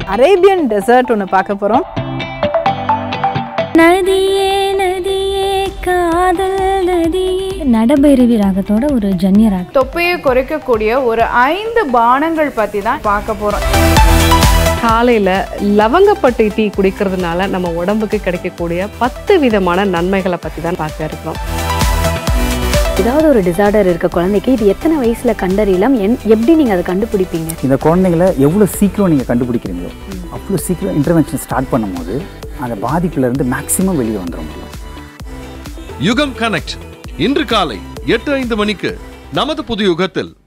Arabian dessert ஒன்று பார்க்க போகிறோம் நதியே நதியே காதல் நதியே நடபைரவி ராகத்தோட ஒரு ஜன்ய ராகம் தொப்பையை குறைக்கக்கூடிய ஒரு ஐந்து பானங்கள் பற்றி தான் பார்க்க போகிறோம் காலையில் லவங்கப்பட்டு டீ குடிக்கிறதுனால நம்ம உடம்புக்கு கிடைக்கக்கூடிய பத்து விதமான நன்மைகளை பற்றி தான் பார்க்க இருக்கிறோம் ஏதாவது ஒரு டிசார்டர் இருக்க குழந்தைக்கு இது எத்தனை வயசுல கண்டறியலாம் என் எப்படி நீங்க அதை கண்டுபிடிப்பீங்க இந்த குழந்தைங்களை எவ்வளோ சீக்கிரம் நீங்கள் கண்டுபிடிக்கிறீங்களோ அவ்வளோ சீக்கிரம் இன்டர்வென்ஷன் ஸ்டார்ட் பண்ணும்போது அந்த பாதிப்புலேருந்து மேக்ஸிமம் வெளியே வந்துட முடியும் யுகம் கனெக்ட் இன்று காலை எட்டு ஐந்து மணிக்கு நமது புது யுகத்தில்